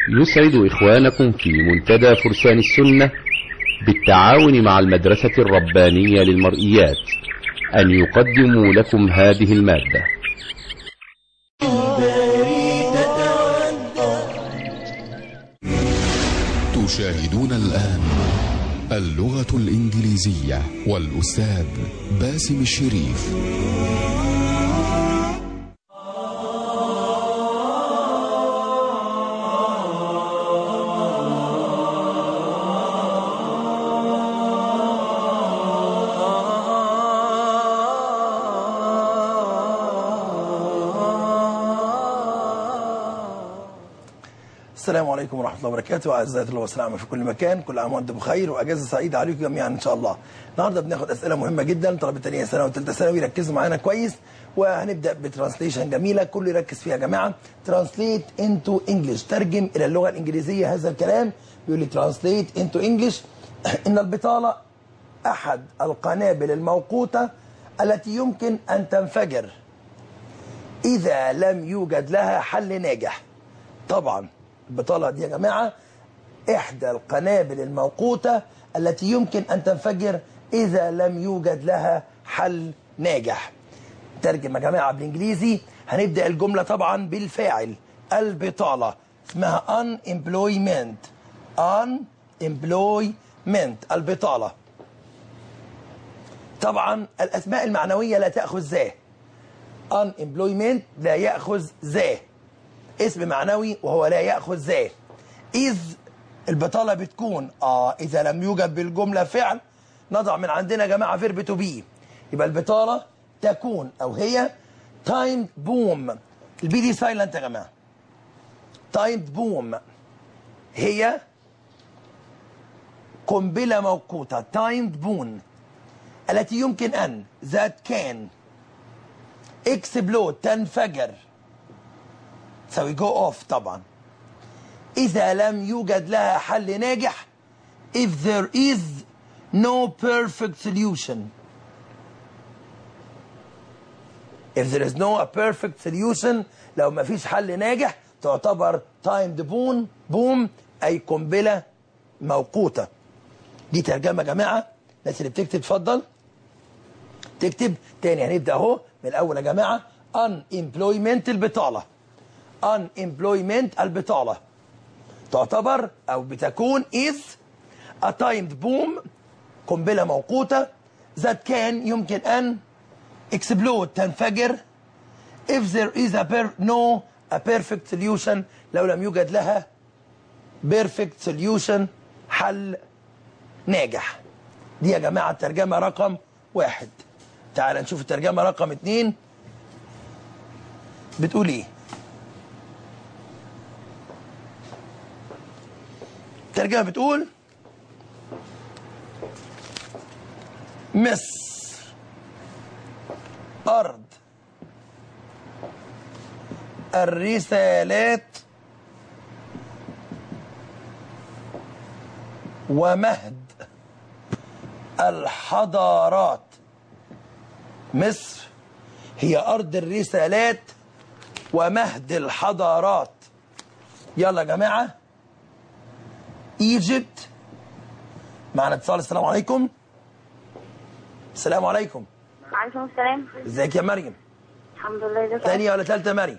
يسعد إخوانكم في منتدى فرسان السنة بالتعاون مع المدرسة الربانية للمرئيات أن يقدموا لكم هذه المادة تشاهدون الآن اللغة الإنجليزية والأستاذ باسم الشريف السلام عليكم ورحمة الله وبركاته أعزائي الله والسلام في كل مكان كل عام وأنتم بخير وأجازة سعيدة عليكم جميعا إن شاء الله النهاردة بناخد أسئلة مهمة جدا طلبة تانية ثانوي وثالثة ثانوي ركزوا معانا كويس وهنبدأ بترانسليشن جميلة كله يركز فيها يا جماعة ترانسليت انتو انجلش ترجم إلى اللغة الإنجليزية هذا الكلام بيقول لي ترانسليت انتو انجلش إن البطالة أحد القنابل الموقوتة التي يمكن أن تنفجر إذا لم يوجد لها حل ناجح طبعا البطالة دي يا جماعة إحدى القنابل الموقوتة التي يمكن أن تنفجر إذا لم يوجد لها حل ناجح ترجم يا جماعة بالإنجليزي هنبدأ الجملة طبعا بالفاعل البطالة اسمها unemployment unemployment البطالة طبعا الأسماء المعنوية لا تأخذ ذا unemployment لا يأخذ ذا اسم معنوي وهو لا يأخذ ذا إذ البطالة بتكون آه إذا لم يوجد بالجملة فعل نضع من عندنا يا جماعة فيرب تو بي يبقى البطالة تكون أو هي تايم بوم البي دي سايلنت يا جماعة تايم بوم هي قنبلة موقوتة تايم بون التي يمكن أن ذات كان اكسبلود تنفجر تساوي جو اوف طبعا اذا لم يوجد لها حل ناجح if there is no perfect solution if there is no a perfect solution لو ما فيش حل ناجح تعتبر timed boom boom اي قنبله موقوته دي ترجمه يا جماعه الناس اللي بتكتب اتفضل تكتب تاني هنبدا اهو من الاول يا جماعه unemployment البطاله unemployment البطالة تعتبر أو بتكون is a timed boom قنبلة موقوتة that can يمكن أن explode تنفجر if there is a per no a perfect solution لو لم يوجد لها perfect solution حل ناجح دي يا جماعة الترجمة رقم واحد تعال نشوف الترجمة رقم اتنين بتقول ايه الترجمة بتقول مصر أرض الرسالات ومهد الحضارات مصر هي أرض الرسالات ومهد الحضارات يلا يا جماعه ايجيبت معنا اتصال السلام عليكم السلام عليكم عليكم السلام ازيك يا مريم الحمد لله ازيك تانية ولا تالتة مريم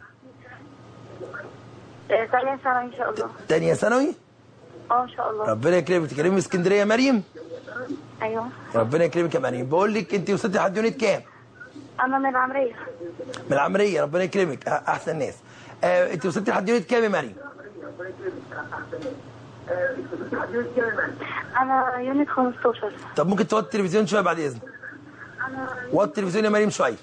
آه، ثانية سنة ان شاء الله تانية ثانوي اه ان شاء الله ربنا يكرمك تكلمي من اسكندرية يا مريم ايوه ربنا يكرمك يا مريم بقول لك انت وصلتي لحد يونت كام انا من العمرية من العمرية ربنا يكرمك أه، احسن ناس آه انت وصلتي لحد يونت كام يا مريم انا يونت 15 طب ممكن توطي التلفزيون شوية بعد اذنك وطي التلفزيون يا مريم شوية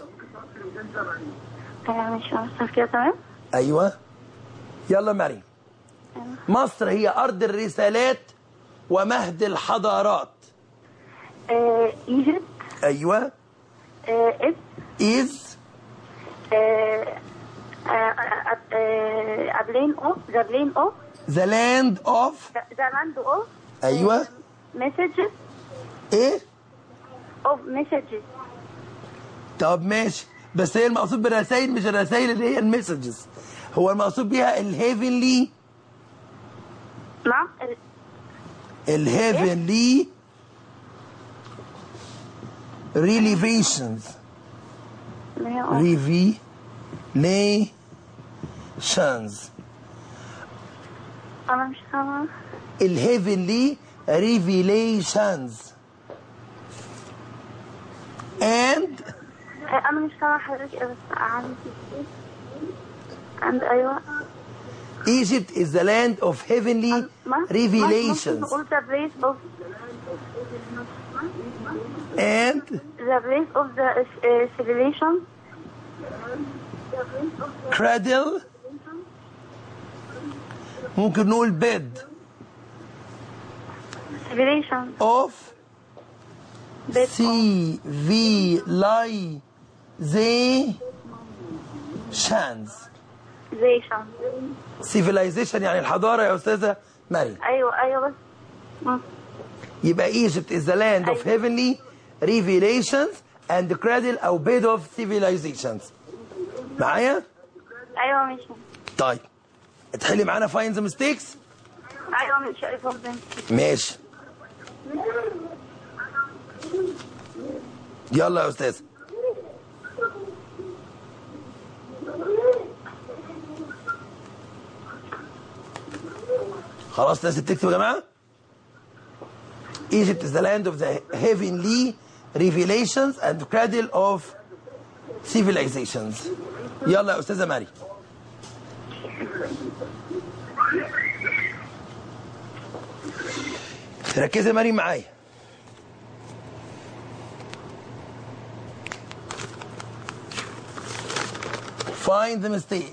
ايوه مش عارفة كده تمام ايوه يلا يا مريم مصر هي ارض الرسالات ومهد الحضارات آه، ايجيبت ايوه آه، اس is آه، آه، آه، آه، ابلين اوف ذا بلين اوف the land of ذا لاند اوف ايوه مسجز ايه اوف مسجز طب ماشي بس هي المقصود بالرسائل مش الرسائل اللي هي المسجز هو المقصود بيها الهيفنلي نعم ال- الهيفنلي ريليفيشنز اللي هي اه ريفيليشنز انا مش سامعة الهيفنلي ريفيليشنز and آه، انا مش سامعة حضرتك بس عندي عند ايوه Egypt is the land of heavenly ما- ممكن revelations نقول the place of and the place of the uh, civilization cradle ممكن نقول bed civilization of bed civilizations civilization civilization يعني الحضارة يا أستاذة مريم ايوه ايوه بس مم. يبقى Egypt is the land of أيوة. heavenly revelations and the cradle أو bed of civilizations معايا؟ ايوه ماشي طيب اتحلي معانا find the mistakes ايوه مش اتفضل ماشي يلا يا أستاذ خلاص ناس بتكتب يا جماعة Egypt is the land of the heavenly revelations and cradle of civilizations يلا يا أستاذة ماري ركزي يا مريم معايا find the mistake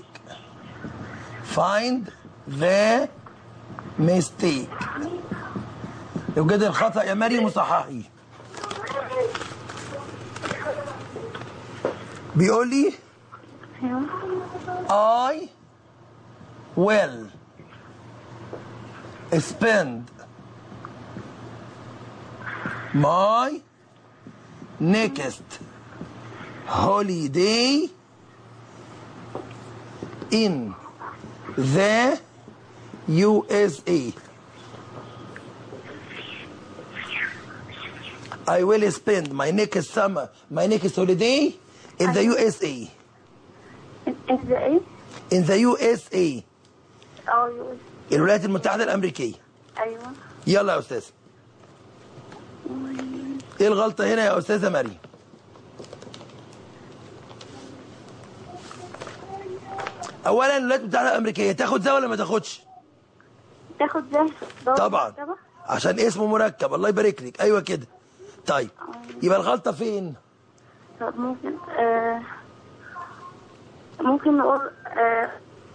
find the mistake يوجد الخطأ يا مريم وصححي بيقول لي I will spend my next holiday in the USA. I will spend my next summer, my next holiday in the USA. انت ايه؟ In the USA. اه يقول الولايات المتحدة الأمريكية. ايوه يلا يا أستاذ. إيه الغلطة هنا يا أستاذة مريم؟ أولا الولايات المتحدة الأمريكية تاخد ده ولا ما تاخدش؟ تاخد زي دورة طبعا مرتبة؟ عشان اسمه مركب الله يبارك لك ايوه كده طيب يبقى الغلطه فين طب ممكن آه ممكن نقول آه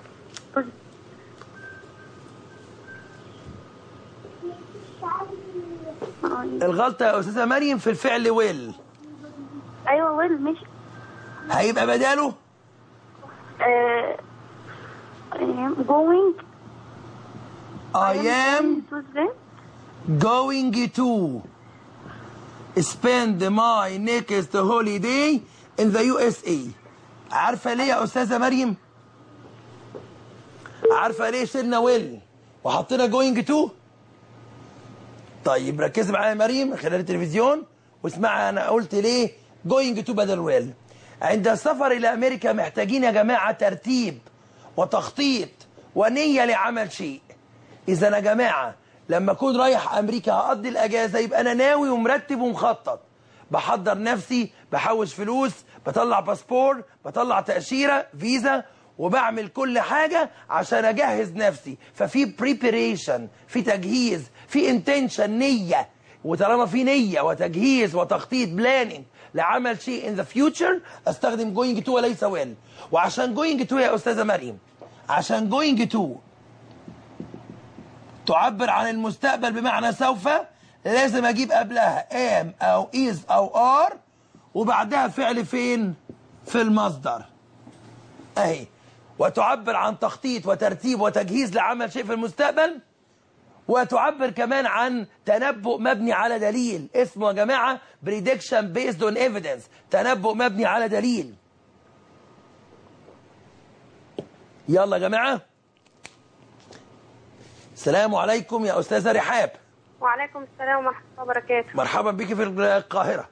آه، الغلطه يا استاذه مريم في الفعل ويل ايوه ويل مش هيبقى بداله آه going I am to the going to spend my next holiday in the USA عارفه ليه يا استاذه مريم عارفه ليه شلنا ويل وحطينا going to طيب ركزي معايا يا مريم من خلال التلفزيون واسمعي انا قلت ليه going to بدل ويل عند السفر الى امريكا محتاجين يا جماعه ترتيب وتخطيط ونيه لعمل شيء اذا يا جماعه لما اكون رايح امريكا هقضي الاجازه يبقى انا ناوي ومرتب ومخطط بحضر نفسي بحوش فلوس بطلع باسبور بطلع تاشيره فيزا وبعمل كل حاجه عشان اجهز نفسي ففي بريبريشن في تجهيز في انتنشن نيه وطالما في نيه وتجهيز وتخطيط بلاننج لعمل شيء ان ذا فيوتشر استخدم جوينج تو وليس ويل وعشان جوينج تو يا استاذه مريم عشان جوينج تو تعبر عن المستقبل بمعنى سوف لازم اجيب قبلها ام او از او ار وبعدها فعل فين في المصدر اهي وتعبر عن تخطيط وترتيب وتجهيز لعمل شيء في المستقبل وتعبر كمان عن تنبؤ مبني على دليل اسمه يا جماعه prediction based on evidence تنبؤ مبني على دليل يلا يا جماعه السلام عليكم يا استاذه رحاب وعليكم السلام ورحمة الله وبركاته مرحبا بك في القاهره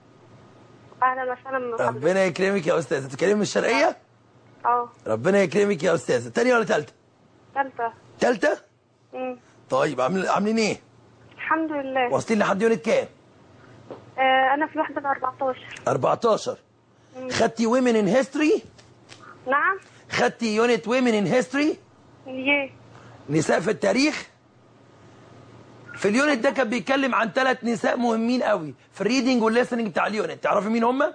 أهلا وسهلا من حضرتك ربنا يكرمك يا استاذه تتكلمي من الشرقيه اه ربنا يكرمك يا استاذه تانية ولا تالتة ثالثة تالتة مم. طيب عامل- عاملين ايه الحمد لله واصلين لحد يونت كام آه أنا في الوحدة 14 14 خدتي ويمن ان هيستوري نعم خدتي يونت ويمن ان هيستوري يه نساء في التاريخ في اليونت ده كان بيتكلم عن ثلاث نساء مهمين قوي في الريدنج والليسننج بتاع اليونت تعرفي مين هم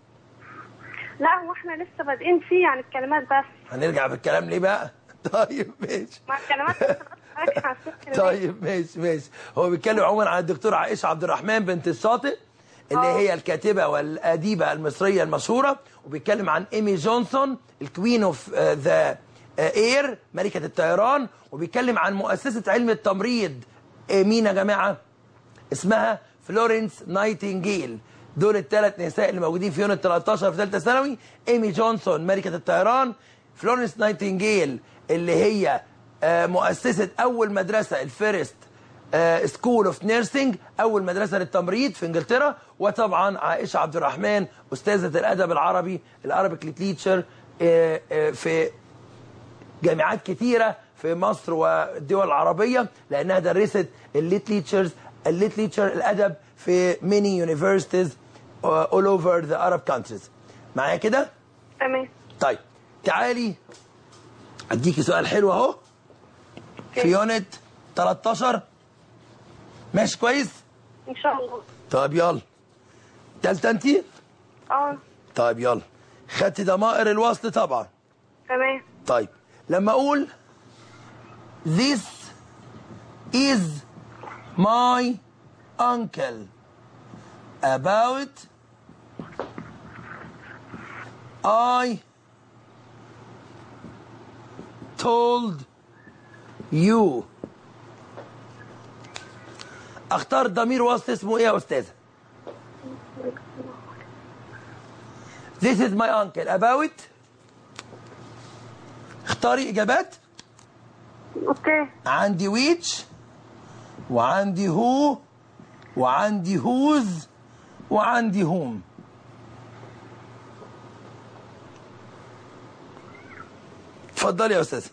لا هو احنا لسه بادئين فيه يعني الكلمات بس هنرجع في الكلام ليه بقى طيب ماشي مع الكلمات بس بس على الست كلمات. طيب ماشي ماشي هو بيتكلم عموما عن الدكتورة عائشة عبد الرحمن بنت الشاطئ اللي آه. هي الكاتبة والأديبة المصرية المشهورة وبيتكلم عن إيمي جونسون الكوين اوف ذا اير ملكة الطيران وبيتكلم عن مؤسسة علم التمريض آه، مين يا جماعة اسمها فلورنس نايتنجيل دول الثلاث نساء اللي موجودين في يونت 13 في ثالثه ثانوي ايمي جونسون ملكه الطيران فلورنس نايتنجيل اللي هي آه، مؤسسه اول مدرسه الفيرست سكول اوف نيرسينج اول مدرسه للتمريض في انجلترا وطبعا عائشه عبد الرحمن استاذه الادب العربي الارابيك ليتريتشر في جامعات كتيرة في مصر والدول العربية لأنها درست الليتريتشرز الليتريتشر الأدب في many universities uh, all over the Arab countries معايا كده؟ تمام طيب تعالي أديكي سؤال حلو أهو في يونت 13 ماشي كويس؟ إن شاء الله طيب يلا تالتة أنتي؟ اه طيب يلا خدتي ضمائر الوصل طبعا تمام طيب لما اقول this is my uncle about I told you اختار ضمير وصل اسمه ايه يا استاذه This is my uncle about اختاري اجابات اوكي عندي ويتش وعندي هو وعندي هوز وعندي هوم اتفضلي يا استاذ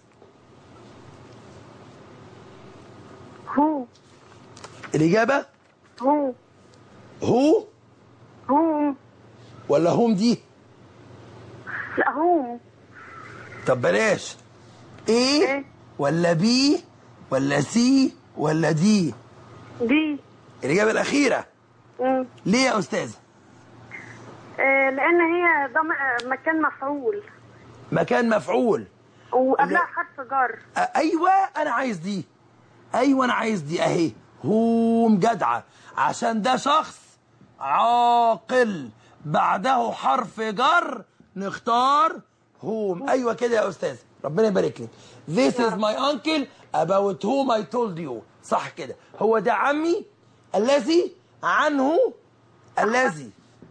هو الاجابه هو هو هو ولا هوم دي لا هو طب بلاش ايه إيه؟ ولا بي ولا سي ولا دي دي الاجابه الاخيره مم. ليه يا استاذ آه لأن هي ضم... آه، مكان مفعول مكان مفعول وقبلها لا. حرف جر أ- ايوه انا عايز دي ايوه انا عايز دي اهي هوم جدعه عشان ده شخص عاقل بعده حرف جر نختار هوم ايوه كده يا استاذ ربنا يبارك لك This is my uncle about whom I told you صح كده هو ده عمي الذي عنه الذي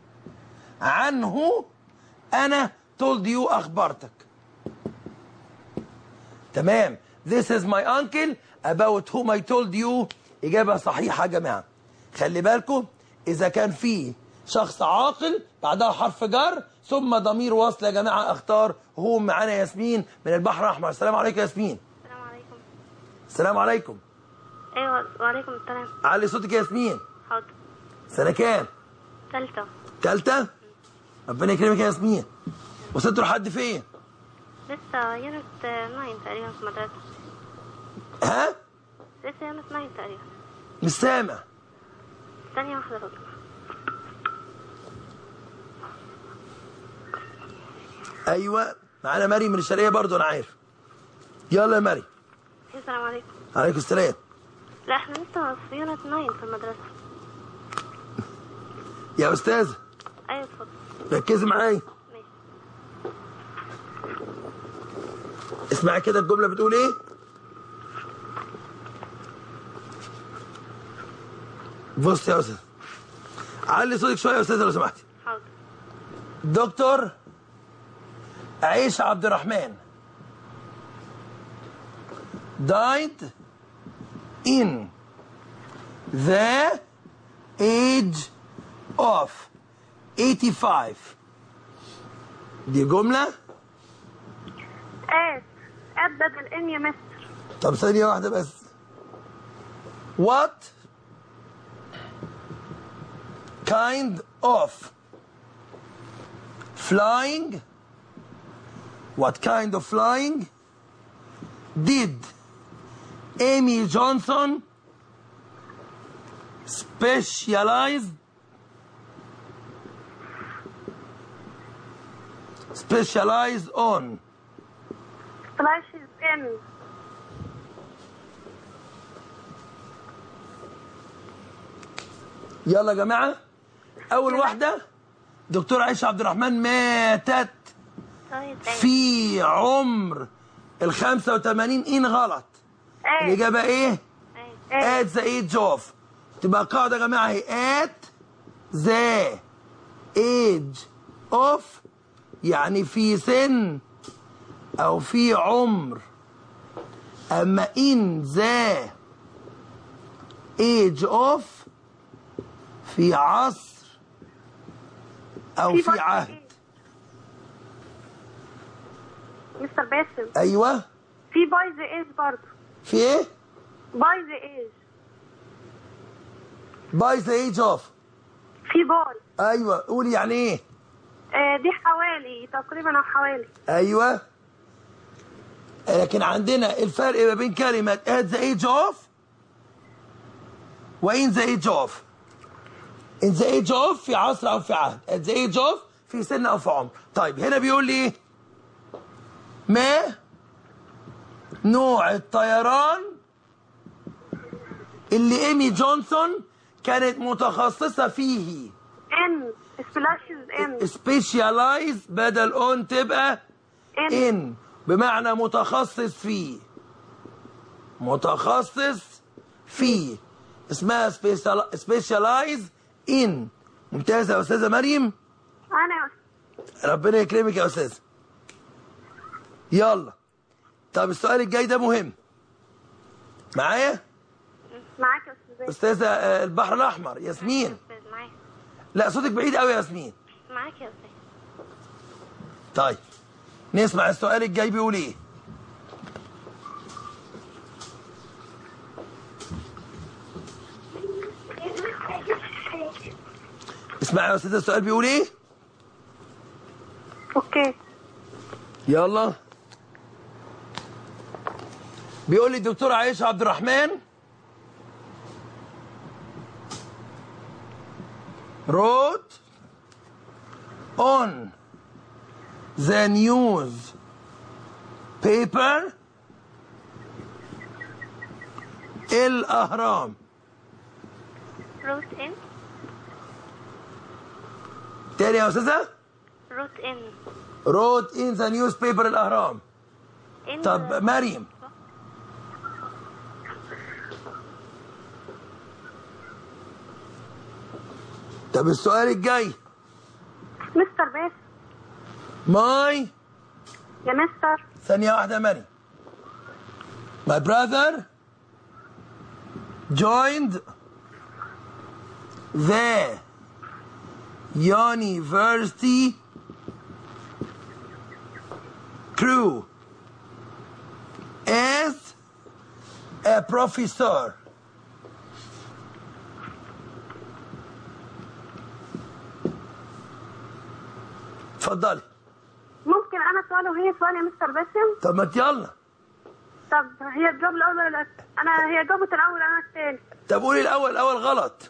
عنه انا told you اخبرتك تمام This is my uncle about whom I told you إجابة صحيحة يا جماعة خلي بالكم إذا كان في شخص عاقل بعدها حرف جر ثم ضمير وصل يا جماعة اختار هو معانا ياسمين من البحر الأحمر السلام عليكم يا ياسمين السلام عليكم السلام عليكم ايوه وعليكم السلام علي صوتك يا ياسمين حاضر سنة كام؟ ثالثة تالتة؟ ربنا يكرمك يا ياسمين وصلتوا لحد فين؟ لسه يونت 9 تقريبا في المدرسة ها؟ لسه يونت 9 تقريبا مش سامع ثانية واحدة بس ايوه معانا مريم من الشرقيه برضو انا عارف يلا يا مريم السلام عليكم عليكم السلام لا احنا لسه في يونت 9 في المدرسة يا استاذ ايوه اتفضل ركزي معايا ماشي اسمعي كده الجمله بتقول ايه بص يا استاذ علي صوتك شويه يا استاذ لو سمحتي حاضر دكتور عيش عبد الرحمن died in the age of 85 دي جملة ات ات بدل ان يا مستر طب ثانية واحدة بس what kind of flying what kind of flying did Amy Johnson specialize specialize on فلاشز ان يلا يا جماعة أول واحدة دكتور عائشة عبد الرحمن ماتت طيب في عمر ال 85 إن غلط الإجابة إيه؟ at the age of تبقى قاعدة يا جماعة هي at the age of يعني في سن أو في عمر أما in the age of في عصر أو في عهد مستر باسم أيوه في باي ذا ايج برضه في إيه؟ باي ذا ايج by the age of في باي أيوه قولي يعني إيه؟ آه دي حوالي تقريبا او حوالي ايوه لكن عندنا الفرق ما بين كلمة at the age of و in the age of in the age of في عصر أو في عهد at the age of في سن أو في عمر طيب هنا بيقول لي إيه؟ ما نوع الطيران اللي ايمي جونسون كانت متخصصة فيه ان سبلاشز ان سبيشالايز بدل اون تبقى ان ان بمعنى متخصص فيه متخصص فيه اسمها سبيشالايز ان ممتازه يا استاذه مريم انا يا أستاذ. ربنا يكرمك يا استاذه يلا طب السؤال الجاي ده مهم معايا معاك يا استاذ استاذه آه، البحر الاحمر ياسمين استاذ معاك لا صوتك بعيد قوي يا ياسمين معاك يا استاذ طيب نسمع السؤال الجاي بيقول ايه اسمع يا استاذ السؤال بيقول ايه اوكي يلا بيقول لي الدكتور عائشة عبد الرحمن wrote on the news paper الأهرام روت ان تاني يا أستاذة روت ان wrote in the newspaper الأهرام ان طب مريم طب السؤال الجاي مستر باسم ماي يا مستر ثانية واحدة يا مريم My brother joined the university crew as a professor. اتفضلي ممكن انا سؤال وهي سؤال يا مستر باسم طب ما يلا طب هي الجواب الاول ولا انا هي جاوبت الاول انا الثاني طب قولي الاول الاول غلط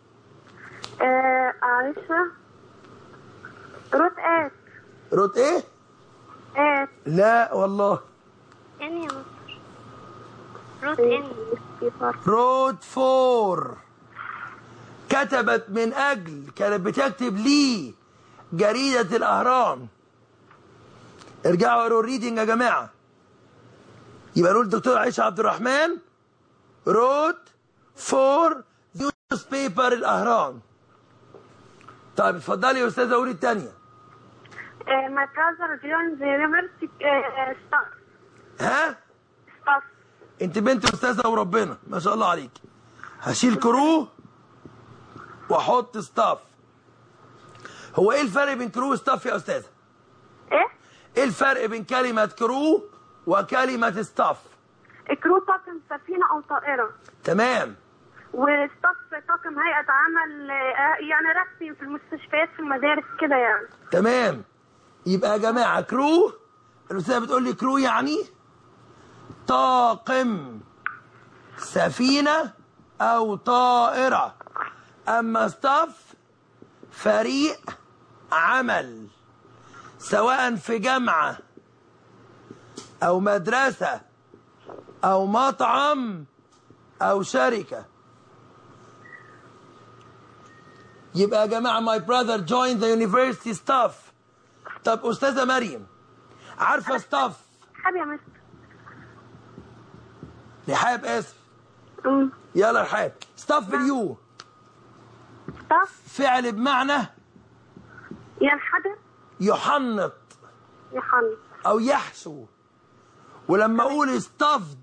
آه عائشة روت ات رد ايه ات لا والله ان يا مستر روت ان رود فور كتبت من اجل كانت بتكتب لي جريدة الاهرام ارجعوا قروا الريدنج يا جماعة يبقى نقول الدكتور عائشة عبد الرحمن رود فور نيوز بيبر الاهرام طيب اتفضلي يا استاذة قولي الثانية my brother joined the university uh, staff ها staff انت بنت استاذه وربنا ما شاء الله عليك هشيل كرو واحط ستاف هو ايه الفرق بين كرو وستاف يا استاذه ايه ايه الفرق بين كلمه كرو وكلمه ستاف كرو طاقم سفينه او طائره تمام وستاف طاقم هيئه عمل آه، يعني رسمي في المستشفيات في المدارس كده يعني تمام يبقى يا جماعه كرو الاستاذه بتقول لي كرو يعني طاقم سفينه او طائره اما ستاف فريق عمل سواء في جامعه او مدرسه او مطعم او شركه يبقى يا جماعه my brother joined the university staff طب استاذه مريم عارفه ستاف حابب يا مستر رحاب اسف أمم. يلا رحاب ستاف باليو ستاف فعل بمعنى ينحدر يحنط يحن او يحشو ولما اقول ستافد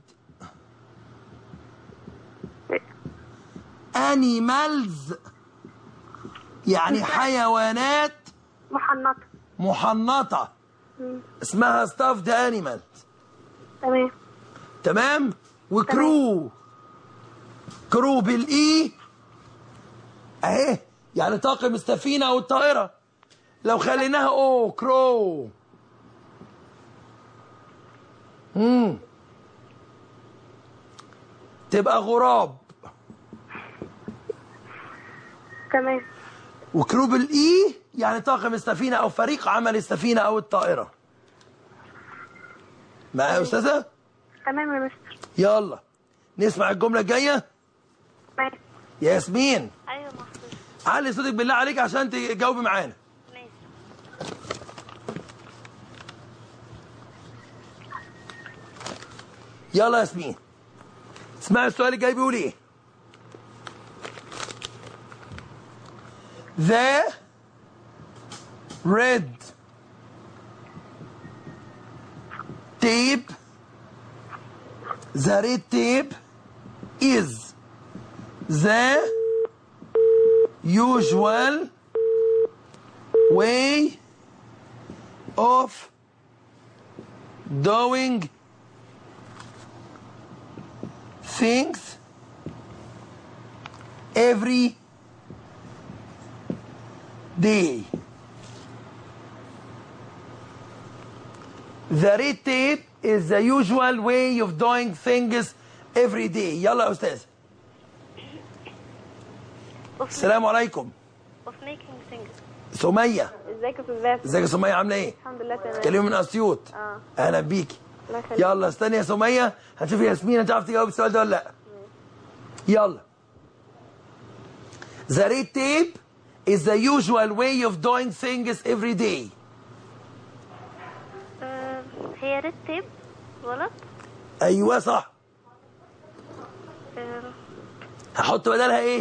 انيمالز يعني حيوانات محنطه محنطه اسمها ستافد انيمال تمام تمام وكرو كرو بالاي اهي يعني طاقم السفينه او الطائره لو خليناها او كرو امم تبقى غراب تمام وكرو بالاي يعني طاقم السفينه او فريق عمل السفينه او الطائره معايا يا استاذه تمام يا مستر يلا نسمع الجمله الجايه تمام ياسمين ايوه محفوظ علي صوتك بالله عليك عشان تجاوبي معانا ماشي يلا ياسمين اسمعي السؤال الجاي بيقول ايه The red tape the red tape is the usual way of doing things every day. The red tape is the usual way of doing things every day. يلا يا أستاذ. السلام عليكم. of making things سمية. ازيك يا استاذ باسم ازيك يا سمية عاملة ايه؟ الحمد لله تمام كلمة من أسيوط. اه أهلا بيكي. الله يخليك يلا استني يا سمية هنشوف ياسمين هتعرف تجاوب السؤال ده ولا لا يلا The red tape is the usual way of doing things every day آه، هي ريد تيب غلط ايوه صح آه، هحط بدلها ايه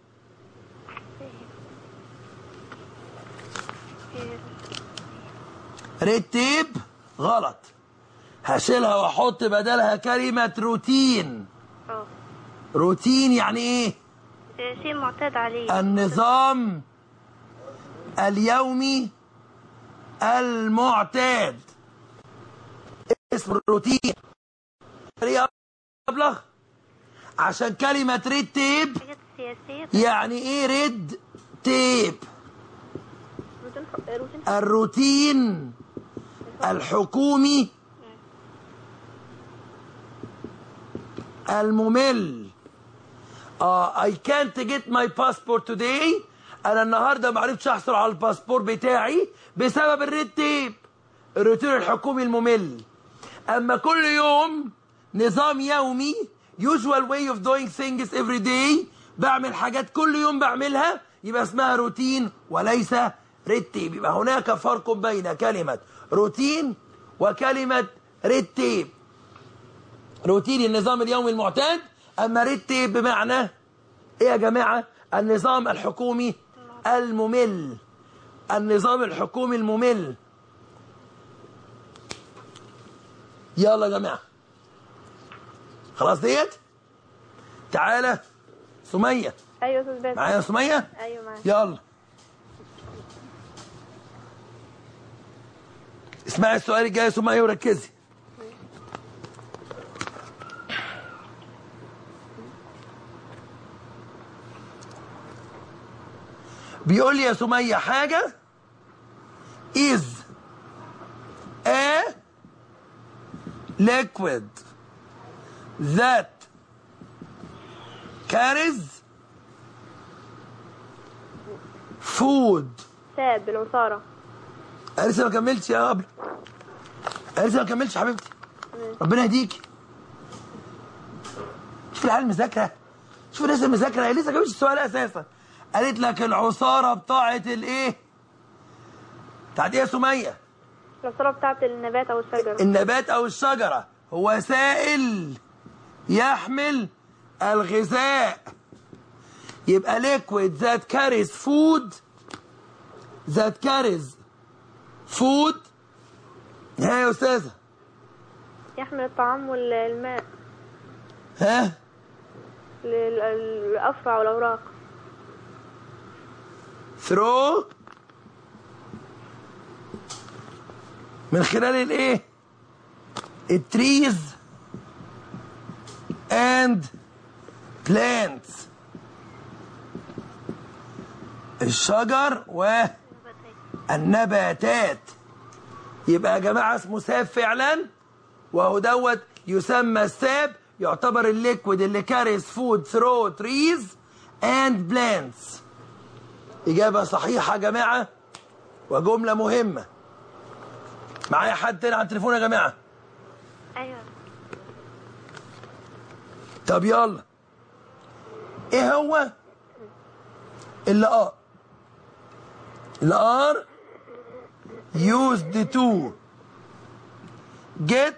آه، ريد تيب غلط هشيلها واحط بدلها كلمة روتين اه روتين يعني ايه آه، شيء معتاد عليه النظام اليومي المعتاد اسم الروتين ليه ابلغ عشان كلمة ريد تيب حاجات سياسية يعني ايه ريد تيب روتين روتين الروتين الحكومي الممل اه I can't get my passport today انا النهارده ما عرفتش احصل على الباسبور بتاعي بسبب الريد تيب الروتين الحكومي الممل اما كل يوم نظام يومي usual way of doing things every day بعمل حاجات كل يوم بعملها يبقى اسمها روتين وليس ريد تيب يبقى هناك فرق بين كلمة روتين وكلمة ريد تيب روتين النظام اليومي المعتاد اما ريد تيب بمعنى ايه يا جماعه النظام الحكومي الممل النظام الحكومي الممل يلا يا جماعه خلاص ديت تعالى سميه ايوه يا استاذ باسم معايا يا سميه ايوه معاك يلا اسمعي السؤال الجاي يا سميه وركزي بيقول لي يا سميه حاجه is a liquid that carries food ساب العصاره انا لسه ما كملتش يا قبل انا لسه ما كملتش يا حبيبتي ربنا يهديكي شوف العيال المذاكره شوف الناس المذاكره هي لسه ما جابتش السؤال اساسا قالت لك العصاره بتاعه الايه بتاعت ايه يا سميه العصاره بتاعت النبات او الشجره النبات او الشجره هو سائل يحمل الغذاء يبقى liquid that carries food that carries food ها يا استاذه يحمل الطعام والماء ها لل- الافرع والاوراق through من خلال الايه التريز and plants الشجر والنباتات يبقى يا جماعه اسمه ساب فعلا وهو دوت يسمى الساب يعتبر الليكويد اللي كاريز فود ثرو تريز اند بلانتس إجابة صحيحة يا جماعة وجملة مهمة معايا حد تاني على التليفون يا جماعة ايوه طب يلا ايه هو اللي اه اللي ار used to get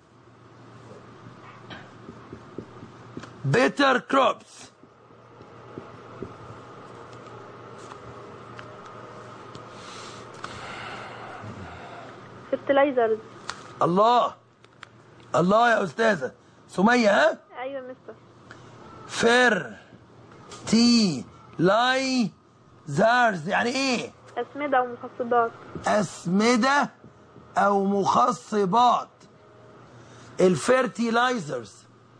better crops fertilizers الله الله يا استاذه سميه ها ايوه يا مستر فر تي لاي زارز يعني ايه اسمده ومخصبات اسمده او مخصبات الفيرتيلايزرز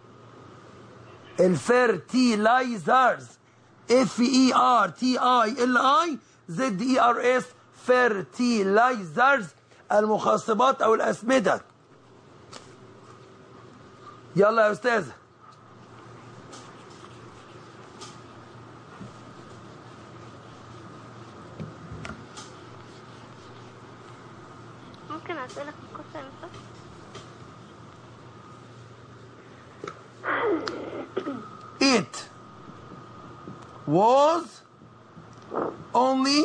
الفيرتيلايزرز اف اي ار تي اي ال اي زد اي ار اس فيرتيلايزرز المخصبات او الاسمده يلا يا استاذه ممكن اسالك القصه يا مستر it was only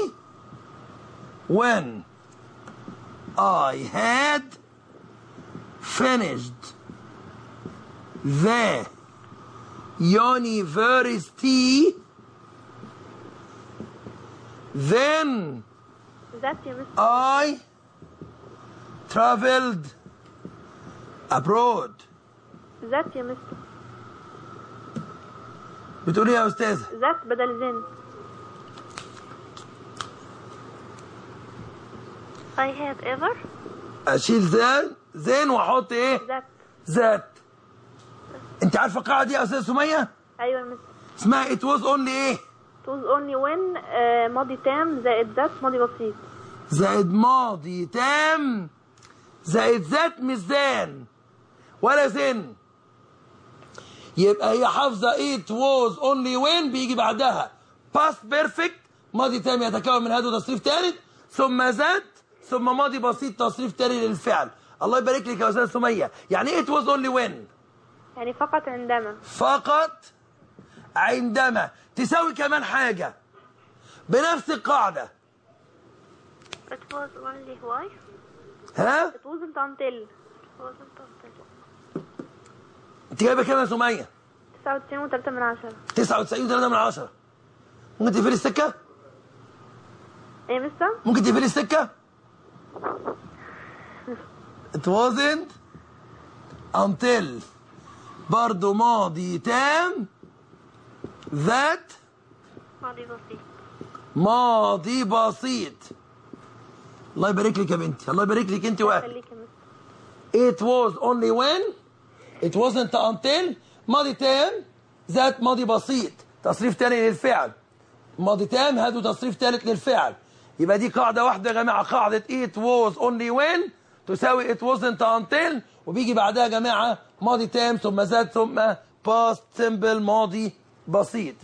when I had finished the university then ذات يا مستر I traveled abroad ذات يا مستر بتقول ايه يا استاذه ذات بدل زين I had ever اشيل زين زين واحط ايه ذات ذات انت عارفه القاعده دي يا استاذه سميه ايوه يا مستر اسمها it was only ايه it was only when آه، ماضي تام زائد ذات ماضي بسيط زائد ماضي تام زائد ذات مش زان ولا زن يبقى هي حافظه it was only when بيجي بعدها past perfect ماضي تام يتكون من هذا وتصريف ثالث ثم ذات ثم ماضي بسيط تصريف تاني للفعل الله يبارك لك يا استاذ سميه يعني ايه it was only when يعني فقط عندما فقط عندما تساوي كمان حاجه بنفس القاعده it was only why ها it wasn't until it wasn't until انت جايبه كام يا سميه 99 و3 من عشرة 99 3 من 10 ممكن تقفلي السكه ايه يا مستر ممكن تقفلي السكه it wasn't until برضو ماضي تام ذات ماضي بسيط ماضي بسيط الله يبارك لك يا بنتي الله يبارك لك انت واحد خليك يا مستر It was only when It wasn't until ماضي تام ذات ماضي بسيط تصريف تاني للفعل ماضي تام هاتوا تصريف ثالث للفعل يبقى دي قاعدة واحدة يا جماعة قاعدة it was only when تساوي it wasn't until وبيجي بعدها يا جماعة ماضي تام ثم ذات ثم past simple ماضي بسيط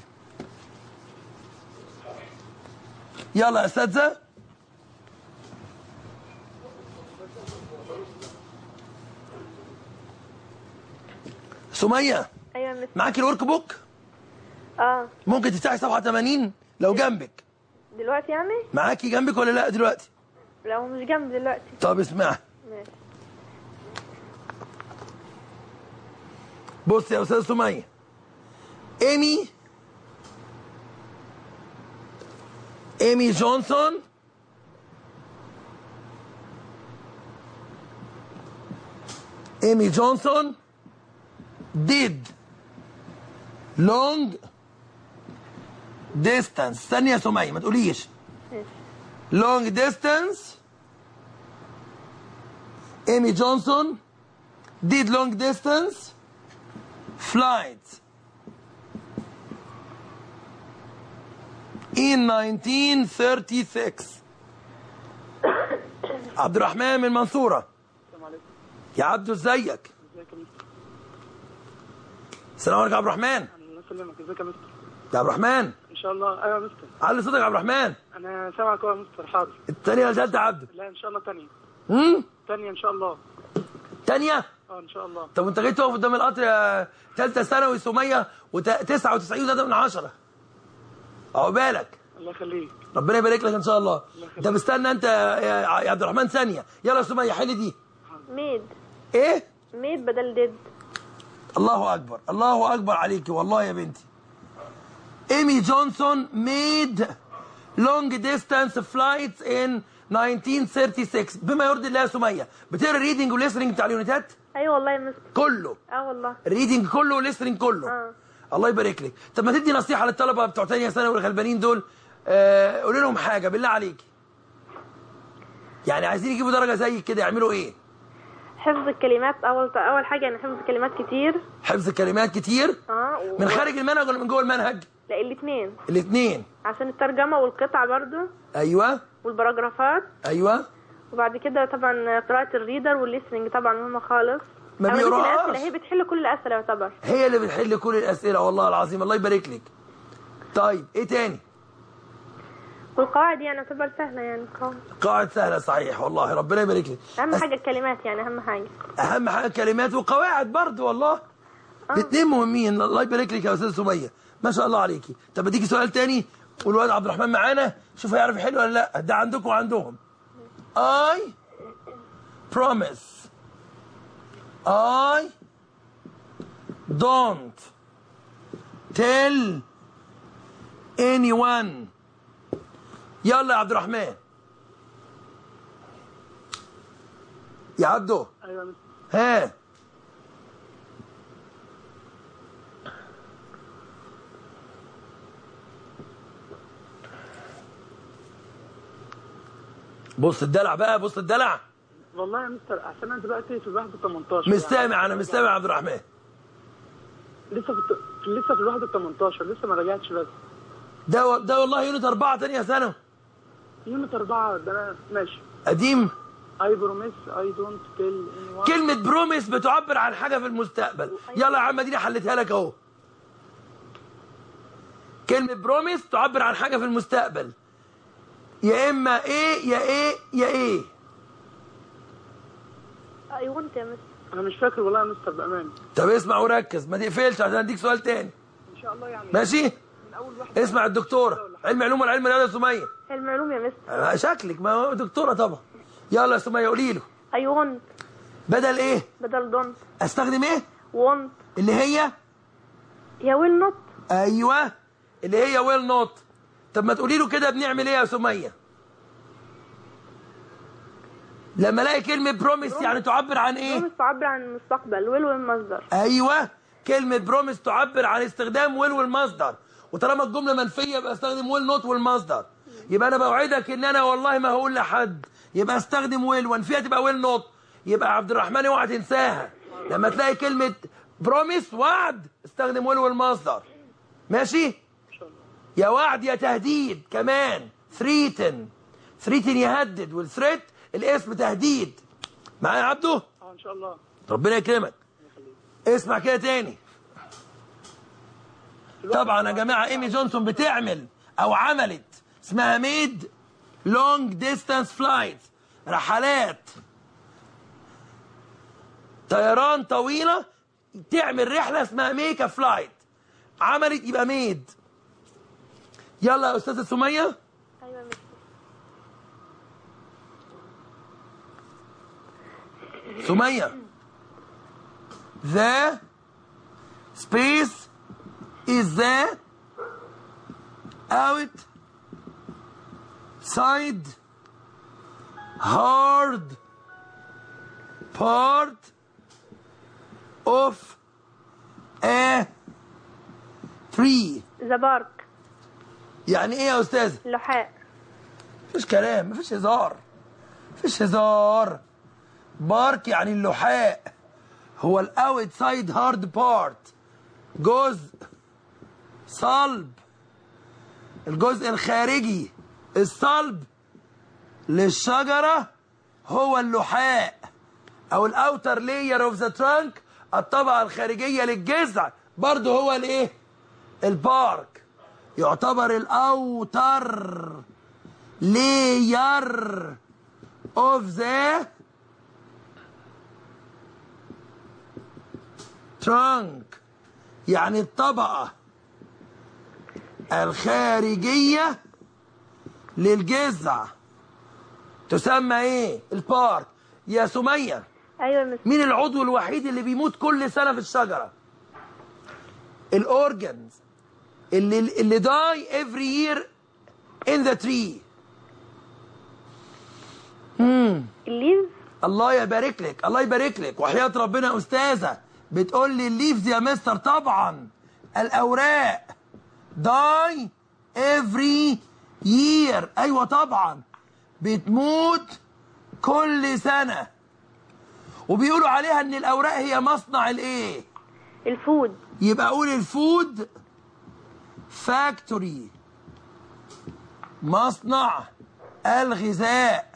يلا يا اساتذه سمية ايوه يا مستر معاكي الورك بوك اه ممكن تفتحي صفحة 80 لو جنبك دلوقتي يعني معاكي جنبك ولا لا دلوقتي لو مش جنب دلوقتي طب اسمعي ماشي بص يا استاذ سمية ايمي ايمي جونسون ايمي جونسون did long distance استني يا سمية ما تقوليش ماشي long distance ايمي جونسون did long distance flights in 1936 عبد الرحمن من المنصورة يا عبدو ازيك السلام عليكم يا عبد الرحمن الله يسلمك ازيك يا مستر يا عبد الرحمن ان شاء الله ايوه يا مستر علي صوتك يا عبد الرحمن انا سامعك أهو يا مستر حاضر الثانية ولا ثالثة يا عبدو لا ان شاء الله تانية امم تانية ان شاء الله ثانية اه ان شاء الله طب وانت جاي تقف قدام القطر يا ثالثة ثانوي سمية و99 وثلاثة من عشرة عقبالك الله يخليك ربنا يبارك لك ان شاء الله انت مستنى انت يا يا عبد الرحمن ثانية يلا يا سمية حل دي ميد ايه ميد بدل ديد الله اكبر الله اكبر عليكي والله يا بنتي ايمي جونسون made long distance flights in 1936 بما يرضي الله يا سميه بتقرا الريدنج والليسننج بتاع اليونيتات ايوه والله يا مستر كله اه والله الريدنج كله والليسننج كله آه. الله يبارك لك طب ما تدي نصيحه للطلبه بتوع ثانيه ثانوي والغلبانين دول آه قولي لهم حاجه بالله عليكي يعني عايزين يجيبوا درجه زي كده يعملوا ايه حفظ الكلمات اول اول حاجه يعني حفظ كلمات كتير حفظ كلمات كتير اه و... من خارج المنهج ولا من جوه المنهج لا الاثنين الاثنين عشان الترجمه والقطع برضو ايوه والبراجرافات ايوه وبعد كده طبعا قراءه الريدر والليسننج طبعا مهمه خالص ما أغلبية بيقراهاش. الاسئله هي بتحل كل الاسئله يعتبر هي اللي بتحل كل الاسئله والله العظيم الله يبارك لك طيب ايه تاني والقواعد يعني تعتبر سهله يعني القواعد قواعد سهله صحيح والله ربنا يبارك لك اهم أس- حاجه الكلمات يعني اهم حاجه اهم حاجه كلمات وقواعد برضه والله الاثنين مهمين الله يبارك لك يا استاذ سميه ما شاء الله عليكي طب اديكي سؤال تاني والواد عبد الرحمن معانا شوف هيعرف يحل ولا لا ده عندكم وعندهم I promise I don't tell anyone يلا يا عبد الرحمن يا عبدو ايوه يا مستر ها بص الدلع بقى بص الدلع والله يا مستر عشان انا دلوقتي في الواحد 18 مش سامع انا مش سامع يا عبد الرحمن لسه في الت- في- لسه في الواحد 18 لسه ما رجعتش بس ده و- ده والله يونت أربعة تانية ثانوي يوم أربعة ده أنا ماشي قديم اي بروميس اي دونت تيل اني كلمة بروميس بتعبر عن حاجة في المستقبل يلا يا عم اديني حلتها لك اهو كلمة بروميس تعبر عن حاجة في المستقبل يا اما ايه يا ايه يا ايه اي وانت يا مستر انا مش فاكر والله يا مستر بامان طب اسمع وركز ما تقفلش عشان اديك سؤال تاني ان شاء الله يعني ماشي من اول واحده اسمع الدكتورة علم علوم ولا علم رياضة يا سمية علم علوم يا مستر آه، شكلك ما هو دكتورة طبعا يلا يا سمية قولي له اي وانت بدل ايه بدل دونت استخدم ايه وانت اللي هي يا ويل نوت ايوه اللي هي ويل نوت طب ما تقولي له كده بنعمل ايه يا سميه لما الاقي كلمه بروميس يعني تعبر عن ايه بروميس تعبر عن المستقبل ويل وين مصدر ايوه كلمة بروميس تعبر عن استخدام ويل والمصدر وطالما الجملة منفية يبقى استخدم ويل نوت والمصدر يبقى أنا بوعدك إن أنا والله ما هقول لحد يبقى استخدم ويل وانفيها تبقى ويل نوت يبقى عبد الرحمن اوعى تنساها لما تلاقي كلمة بروميس وعد استخدم ويل والمصدر ماشي يا وعد يا تهديد كمان ثريتن ثريتن يهدد والثريت الاسم تهديد معايا يا عبده اه ان شاء الله ربنا يكرمك اسمع كده تاني طبعا يا جماعه ايمي جونسون بتعمل او عملت اسمها ميد لونج ديستانس فلايت رحلات طيران طويله تعمل رحله اسمها ميكا فلايت عملت يبقى ميد يلا يا استاذه سميه ايوه مس سمية the space is the out side hard part of a tree ذا بارك يعني ايه يا استاذ لحاء مفيش كلام مفيش هزار مفيش هزار بارك يعني اللحاء هو الاوت سايد هارد بارت جزء صلب الجزء الخارجي الصلب للشجرة هو اللحاء او الاوتر لاير اوف ذا ترانك الطبقة الخارجية للجذع برضه هو الايه البارك يعتبر الاوتر layer of the trunk يعني الطبقة الخارجية للجذع تسمى ايه البارك يا سمية ايوه مس مين العضو الوحيد اللي بيموت كل سنة في الشجرة الاورجنز اللي اللي die every year in the tree الليف الله يبارك لك الله يبارك لك وحياة ربنا أستاذة بتقول لي الليفز يا مستر طبعا الأوراق داي every year أيوة طبعا بتموت كل سنة وبيقولوا عليها ان الأوراق هي مصنع الايه الفود يبقى اقول الفود فاكتوري مصنع الغذاء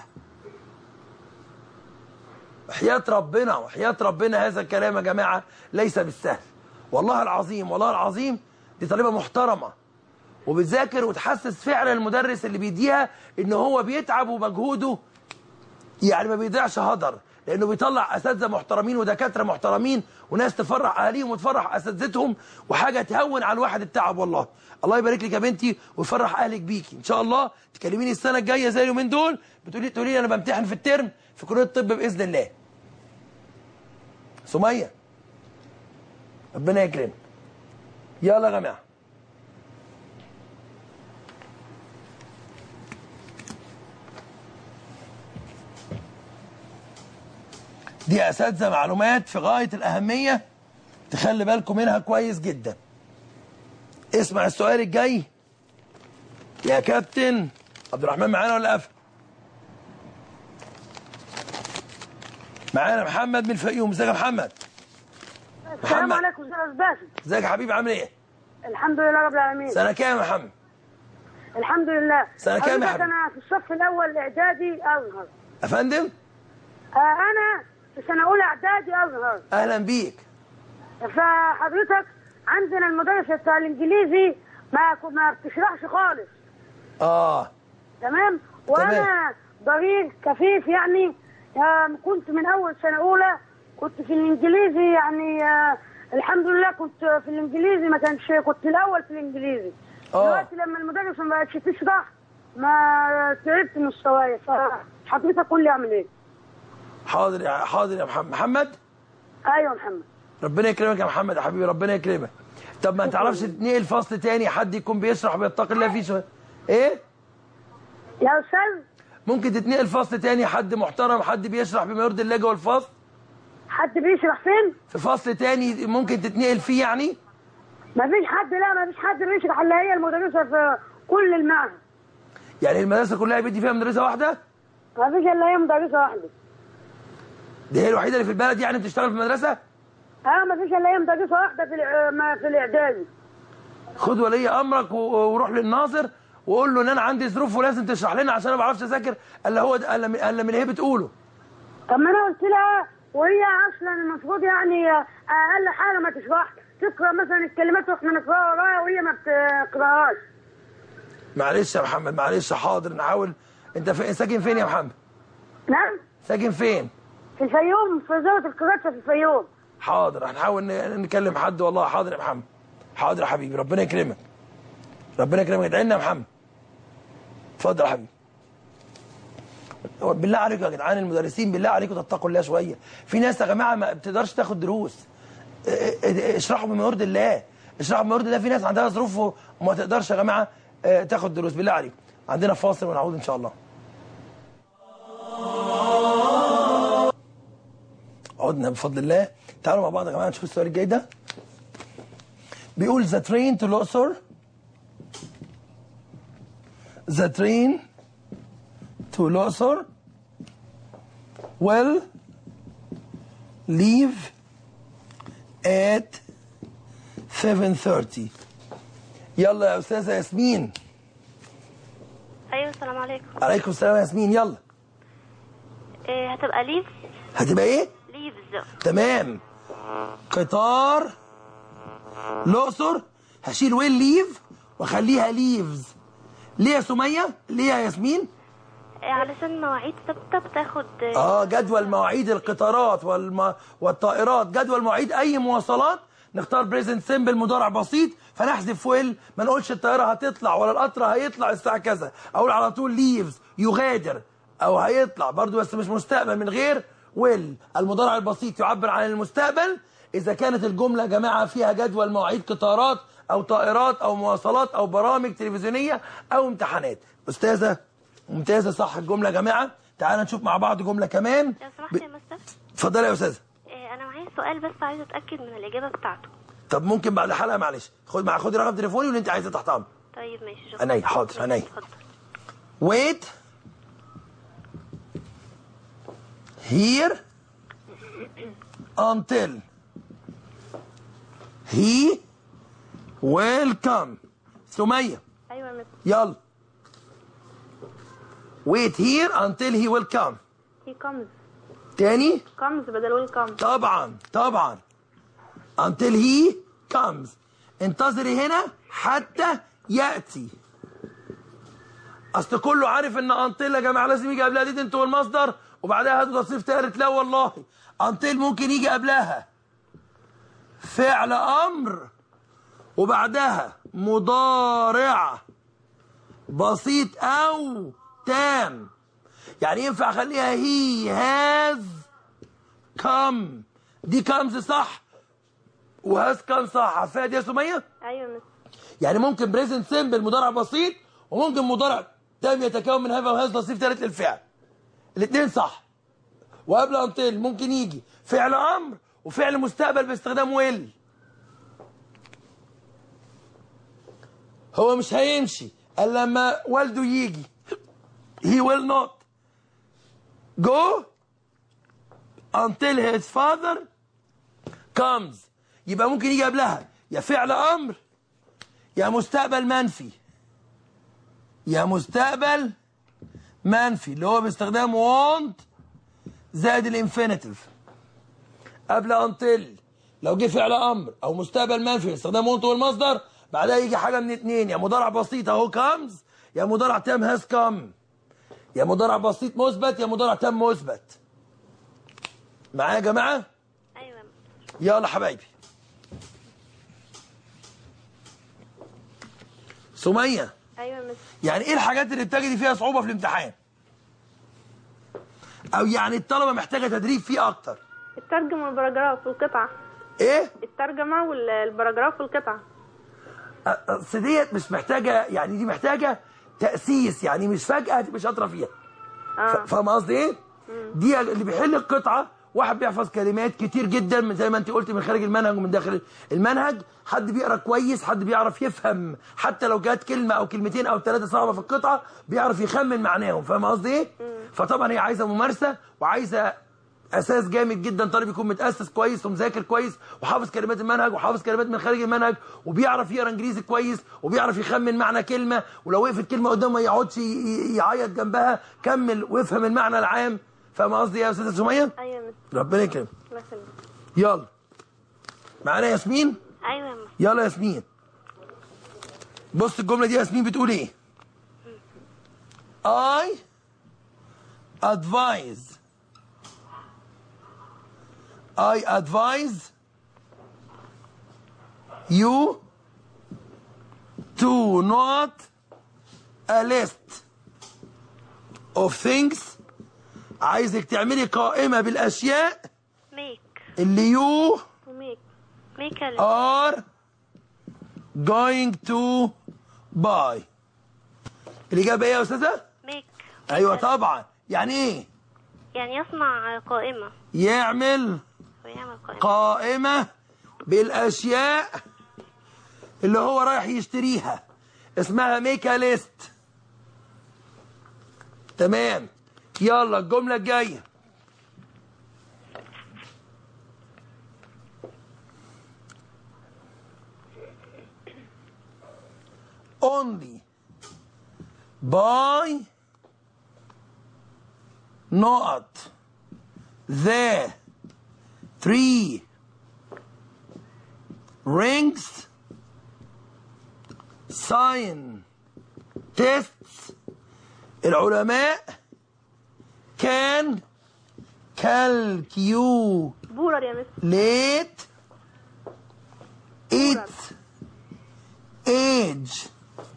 وحياة ربنا وحياة ربنا هذا الكلام يا جماعة ليس بالسهل والله العظيم والله العظيم دي طالبة محترمة وبتذاكر وتحسس فعلا المدرس اللي بيديها ان هو بيتعب ومجهوده يعني ما بيضيعش هدر لانه بيطلع اساتذه محترمين ودكاتره محترمين وناس تفرح اهاليهم وتفرح اساتذتهم وحاجه تهون على الواحد التعب والله الله يبارك لك يا بنتي ويفرح اهلك بيكي ان شاء الله تكلميني السنه الجايه زي اليومين دول بتقولي تقولي لي انا بمتحن في الترم في كليه الطب باذن الله سميه ربنا يكرمك يلا يا جماعه دي اساتذه معلومات في غايه الاهميه تخلي بالكم منها كويس جدا اسمع السؤال الجاي يا كابتن عبد الرحمن معانا ولا قفل معانا محمد من الفيوم ازيك يا محمد السلام محمد. عليكم استاذ باسم ازيك يا حبيبي عامل ايه الحمد لله رب العالمين سنه كام يا محمد الحمد لله سنة كام يا حضرتك حبيبي؟ انا في الصف الاول اعدادي ازهر يا فندم آه انا في سنه اولى اعدادي ازهر اهلا بيك فحضرتك عندنا المدرس بتاع الانجليزي ما ما بتشرحش خالص اه تمام وانا ضرير كفيف يعني آه كنت من اول سنه اولى كنت في الانجليزي يعني آه الحمد لله كنت في الانجليزي ما كانش كنت الاول في الانجليزي آه. دلوقتي لما المدرس ما بقتش تشرح ما تعبت من الشويه فحضرتك قول لي اعمل ايه حاضر يا حاضر يا محمد محمد ايوه يا محمد ربنا يكرمك يا محمد يا حبيبي ربنا يكرمك طب ما تعرفش تنقل فصل تاني حد يكون بيشرح ويتقي الله فيه شويه ايه يا استاذ ممكن تتنقل فصل تاني حد محترم حد بيشرح بما يرضي الله جوه الفصل حد بيشرح فين في فصل تاني ممكن تتنقل فيه يعني ما فيش حد لا ما فيش حد بيشرح الا هي المدرسه في كل المعهد يعني المدرسه كلها بيدي فيها مدرسه واحده ما فيش الا هي مدرسه واحده دي هي الوحيده اللي في البلد يعني بتشتغل في المدرسه اه ما فيش الا هي مدرسه واحده في الع- ما في الاعدادي خد ولي امرك و- وروح للناظر وقول له ان انا عندي ظروف ولازم تشرح لنا عشان انا ما بعرفش اذاكر الا هو ده الا من الا من اللي هي بتقوله طب ما انا قلت لها وهي اصلا المفروض يعني اقل حاجه ما تشرح تقرا مثلا الكلمات واحنا نقراها وراها وهي ما بتقراهاش معلش يا محمد معلش حاضر نحاول انت في... ساكن فين يا محمد نعم ساكن فين في الفيوم في وزاره القداسه في الفيوم حاضر هنحاول ن- نكلم حد والله حاضر يا محمد حاضر يا حبيبي ربنا يكرمك ربنا يكرمك ادعي لنا يا محمد اتفضل يا حبيبي هو بالله عليكم يا جدعان المدرسين بالله عليكم تتقوا الله شويه في ناس يا جماعه ما بتقدرش تاخد دروس اه- اه- اشرحوا بما يرضي الله اشرحوا بما يرضي الله في ناس عندها ظروف وما تقدرش يا جماعه اه، تاخد دروس بالله عليكم عندنا فاصل ونعود ان شاء الله عدنا بفضل الله تعالوا مع بعض يا جماعه نشوف السؤال الجاي ده بيقول the train to الأقصر the train to الأقصر will leave at 7:30 يلا يا أستاذة ياسمين ايوه السلام عليكم عليكم السلام يا ياسمين يلا إيه هتبقى ليف هتبقى إيه؟ ليفز تمام قطار الأقصر هشيل ويل ليف واخليها ليفز ليه يا سمية؟ ليه يا ياسمين؟ إيه علشان مواعيد ثابته بتاخد اه جدول مواعيد القطارات والم... والطائرات جدول مواعيد اي مواصلات نختار بريزنت سيمبل مضارع بسيط فنحذف ويل ما نقولش الطياره هتطلع ولا القطر هيطلع الساعه كذا اقول على طول ليفز يغادر او هيطلع برضو بس مش مستقبل من غير ويل المضارع البسيط يعبر عن المستقبل اذا كانت الجمله يا جماعه فيها جدول مواعيد قطارات او طائرات او مواصلات او برامج تلفزيونيه او امتحانات استاذه ممتازه صح الجمله يا جماعه تعال نشوف مع بعض جمله كمان لو سمحت يا مستر اتفضلي يا استاذه إيه انا معايا سؤال بس عايزه اتاكد من الاجابه بتاعته طب ممكن بعد الحلقه معلش خد مع خدي رقم تليفوني واللي انت عايزاه تحت امر طيب ماشي شكرا عينيا، حاضر، عينيا. اتفضل. wait here until he will come سمية ايوه يا مستر يلا wait here until he will come هي كومز تاني كومز بدل ويل كوم طبعا طبعا until he comes انتظري هنا حتى يأتي اصل كله عارف ان انتل يا جماعه لازم يجي قبلها دي انت والمصدر وبعدها هاتوا تصريف تالت لا والله انتل ممكن يجي قبلها فعل امر وبعدها مضارع بسيط او تام يعني ينفع اخليها هي هاز كم دي كمز صح وهاز كم صح عارفاها دي يا سميه ايوه يا مستر يعني ممكن بريزنت سيمبل مضارع بسيط وممكن مضارع تام يتكون من هذا وهذا تصريف ثالث للفعل الاثنين صح وقبل انتل ممكن يجي فعل امر وفعل مستقبل باستخدام ويل هو مش هيمشي الا لما والده يجي he will not go until his father comes يبقى ممكن يجي قبلها يا فعل امر يا مستقبل منفي يا مستقبل منفي اللي هو باستخدام want زائد الانفينيتيف قبل until لو جه فعل امر او مستقبل منفي باستخدام want والمصدر بعدها يجي حاجه من اتنين يا مضارع بسيط اهو comes يا مضارع تام has come يا مضارع بسيط مثبت يا مضارع تام مثبت معايا يا جماعه ايوه يا مستر يلا حبايبي سمية ايوه يا مستر يعني ايه الحاجات اللي بتجدي فيها صعوبة في الامتحان او يعني الطلبة محتاجة تدريب فيه اكتر الترجمة والبراجراف والقطعة ايه الترجمة والبراجراف والقطعة أ- اصل ديت مش محتاجة يعني دي محتاجة تأسيس يعني مش فجأة هتبقى شاطرة فيها ف- اه فاهم قصدي ايه دي اللي بيحل القطعة واحد بيحفظ كلمات كتير جدا من زي ما انت قلت من خارج المنهج ومن داخل المنهج حد بيقرا كويس حد بيعرف يفهم حتى لو جات كلمه او كلمتين او ثلاثه صعبه في القطعه بيعرف يخمن معناهم فاهم قصدي ايه فطبعا هي عايزه ممارسه وعايزه اساس جامد جدا طالب يكون متاسس كويس ومذاكر كويس وحافظ كلمات المنهج وحافظ كلمات من خارج المنهج وبيعرف يقرا انجليزي كويس وبيعرف يخمن معنى كلمه ولو وقفت كلمه قدامه ما يقعدش ي- ي- يعيط جنبها كمل وافهم المعنى العام فاهم قصدي يا استاذه سميه ايوه يا مس ربنا يكرمك الله يسلمك يلا معانا ياسمين ايوه يا مس يلا ياسمين بص الجمله دي ياسمين بتقول ايه I advise I advise you to not a list of things عايزك تعملي قائمة بالأشياء ميك اللي يو وميك ميك ال are going to buy الإجابة إيه يا أستاذة؟ ميك أيوة طبعا يعني إيه؟ يعني يصنع قائمة يعمل ويعمل قائمة قائمة بالأشياء اللي هو رايح يشتريها اسمها ميكا ليست تمام يلا الجملة الجاية only buy not the three rings sign tests العلماء can calculate بورر يا مس its age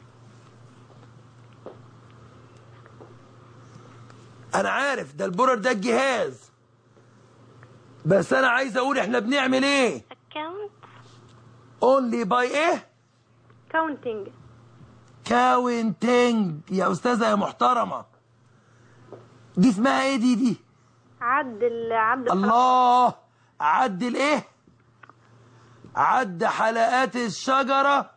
انا عارف ده البورر ده الجهاز بس انا عايز اقول احنا بنعمل ايه account only by ايه كاونتنج كاونتنج يا استاذه يا محترمه دي اسمها ايه دي دي عد ال عد الله عد الايه عد حلقات الشجره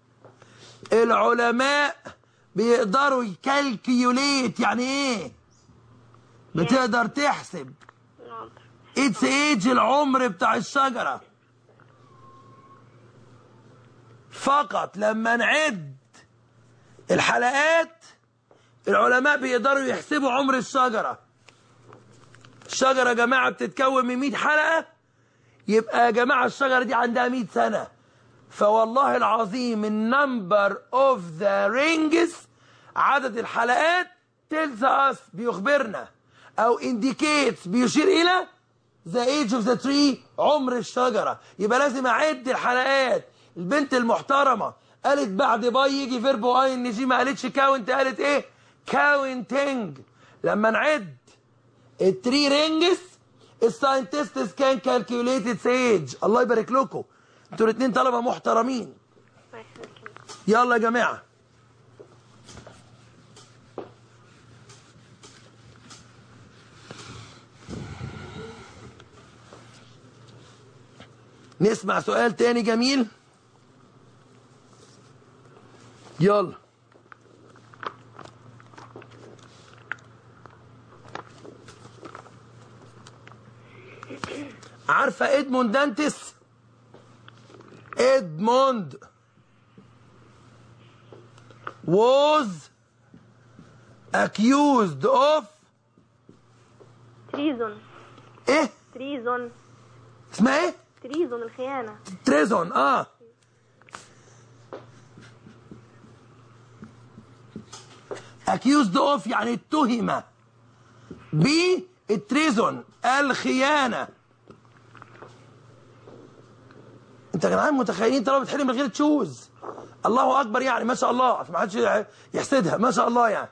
العلماء بيقدروا يكالكيوليت يعني ايه بتقدر تحسب نعم اتس ايج العمر بتاع الشجره فقط لما نعد الحلقات العلماء بيقدروا يحسبوا عمر الشجره الشجره يا جماعه بتتكون من 100 حلقه يبقى يا جماعه الشجره دي عندها 100 سنه فوالله العظيم النمبر اوف ذا رينجز عدد الحلقات تلز اس بيخبرنا او انديكيتس بيشير الى ذا ايج اوف ذا تري عمر الشجره يبقى لازم اعد الحلقات البنت المحترمه قالت بعد باي يجي فيربو اي ان جي ما قالتش كاونت قالت ايه كاونتنج لما نعد التري رينجز الساينتستس كان كالكوليت اتس ايج الله يبارك لكم انتوا الاثنين طلبه محترمين الله يخليك يلا يا جماعه نسمع سؤال تاني جميل يلا عارفه ادموند دانتس ادموند was accused of تريزون ايه تريزون اسمها ايه تريزون الخيانة تريزون اه accused of يعني اتهم بالتريزون الخيانة انت يا جدعان متخيلين طالما بتحل من غير تشوز الله اكبر يعني ما شاء الله ما حدش يحسدها ما شاء الله يعني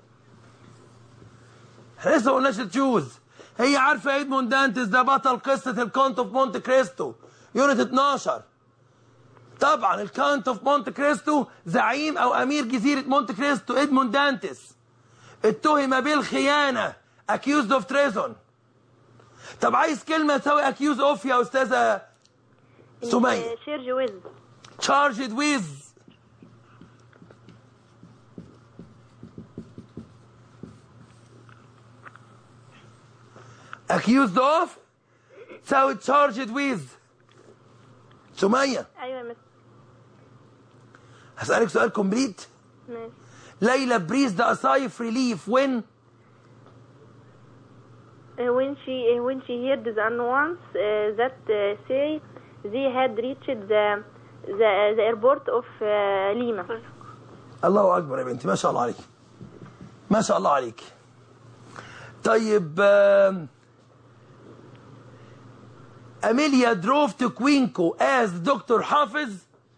احنا لسه ما قلناش تشوز هي عارفه ايدموند دانتس ده بطل قصه الكونت اوف مونت كريستو يونت 12 طبعا الكونت اوف مونت كريستو زعيم او امير جزيره مونت كريستو ادموند دانتس اتهم بالخيانه accused of treason طب عايز كلمه تساوي اكيوز اوف يا استاذه سميه شيرج ويز charged with accused of تساوي charged with سمية ايوه يا مس هسألك سؤال كومبليت ماشي ليلى breathed a sigh of relief when Uh, when she uh, when she heard the announcement uh, that uh, say they had reached the the, the airport of uh, Lima. الله أكبر يا بنتي ما شاء الله عليك ما شاء الله عليك طيب آم، أميليا drove to Quinco as دكتور حافظ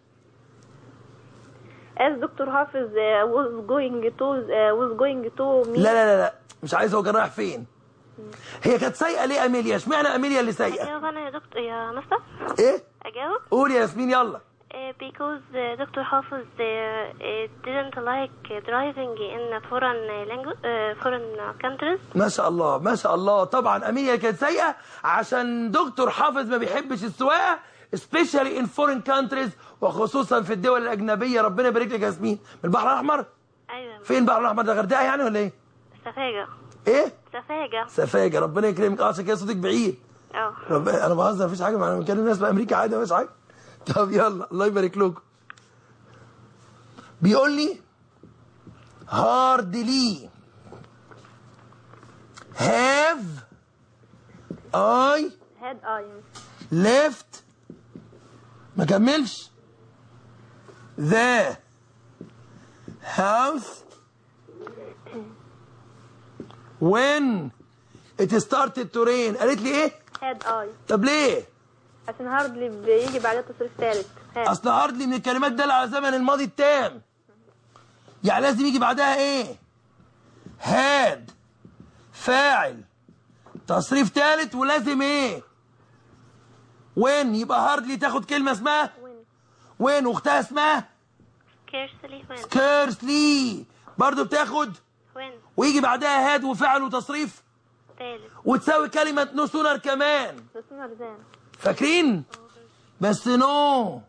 As Dr. Hafiz uh, was going to uh, was going to meet لا لا لا لا مش عايز هو كان رايح فين هي كانت سايقة ليه أميليا اشمعنى أميليا اللي سايقة أجاوب أنا يا دكتور يا مستر إيه أجاوب قول يا ياسمين يلا Uh, because uh, Dr. Hafiz uh, uh, didn't like uh, driving in foreign uh, language, uh, foreign uh, countries. ما شاء الله ما شاء الله طبعا أميليا كانت سايقة عشان دكتور حافظ ما بيحبش السواقة especially in foreign countries وخصوصا في الدول الأجنبية ربنا يبارك لك يا ياسمين من البحر الأحمر أيوة فين البحر الأحمر ده غردقة يعني ولا إيه؟ سفاجة إيه؟ سفاجة سفاجة ربنا يكرمك اه عشان كده صوتك بعيد اه رب... انا بهزر مفيش حاجه انا بكلم ناس في امريكا عادي مفيش حاجه طب يلا الله يبارك لكم بيقول لي hardly have I had I left ما كملش the house when it started to rain قالت لي ايه had I طب ليه عشان هاردلي بيجي بعدها تصريف ثالث had اصل هاردلي من الكلمات دالة على زمن الماضي التام يعني لازم يجي بعدها ايه هاد فاعل تصريف ثالث ولازم ايه وين يبقى هاردلي تاخد كلمه اسمها when وين واختها اسمها scarcely when كيرسلي برضو بتاخد when ويجي بعدها هاد وفعل وتصريف ثالث وتساوي كلمه نو سونر كمان ده سونر زان فاكرين بس نو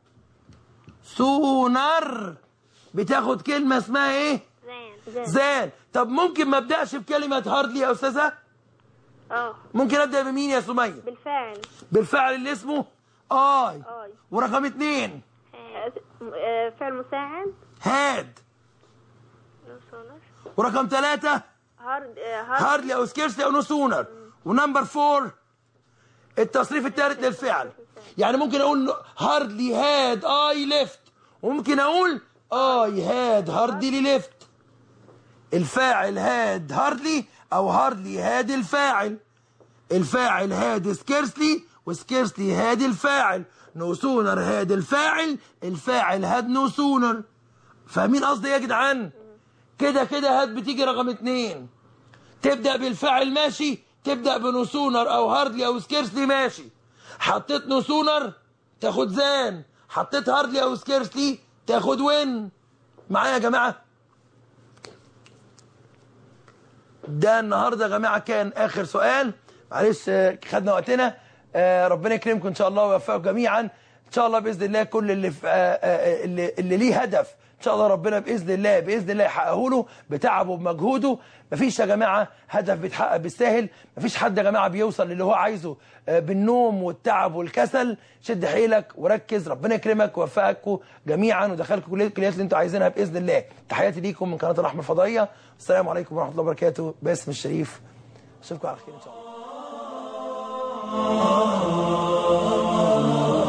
سونر بتاخد كلمه اسمها ايه زان زان زان طب ممكن ما ابداش بكلمه هاردلي يا استاذه اه ممكن ابدا بمين يا سميه بالفاعل بالفعل اللي اسمه اي اي ورقم اتنين آه، آه، فعل مساعد هاد نو سونر ورقم ثلاثة هارد آه، هارد هاردلي او سكيرسلي او نو سونر ونمبر فور التصريف الثالث للفعل يعني ممكن اقول هاردلي هاد اي ليفت وممكن اقول اي هاد هاردلي ليفت الفاعل هاد هاردلي او هاردلي هاد الفاعل الفاعل هاد سكيرسلي وسكيرسلي هاد الفاعل نو سونر هاد الفاعل الفاعل هاد نو سونر فاهمين قصدي إيه يا جدعان كده كده هاد بتيجي رقم اتنين تبدأ بالفاعل ماشي تبدأ بنو سونر او هاردلي او سكيرسلي ماشي حطيت نو سونر تاخد زان حطيت هاردلي او سكيرسلي تاخد وين معايا يا جماعه ده النهارده يا جماعه كان اخر سؤال معلش آه، خدنا وقتنا آه، ربنا يكرمكم ان شاء الله ويوفقكم جميعا ان شاء الله باذن الله كل اللي في آه، آه، اللي, اللي ليه هدف ان شاء الله ربنا باذن الله باذن الله يحققه له بتعبه وبمجهوده مفيش يا جماعه هدف بيتحقق بالساهل مفيش حد يا جماعه بيوصل للي هو عايزه آه، بالنوم والتعب والكسل شد حيلك وركز ربنا يكرمك ويوفقكم جميعا ودخلكم كل الكليات اللي انتوا عايزينها باذن الله تحياتي ليكم من قناه الرحمه الفضائيه السلام عليكم ورحمه الله وبركاته باسم الشريف اشوفكم على خير ان شاء الله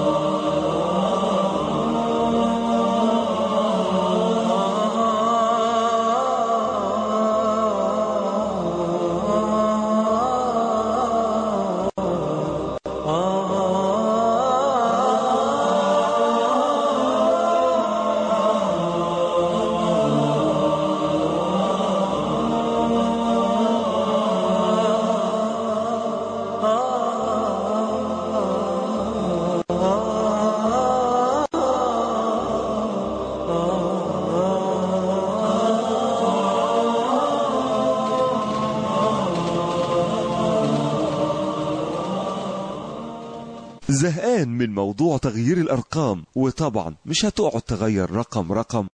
زهقان من موضوع تغيير الأرقام وطبعا مش هتقعد تغير رقم رقم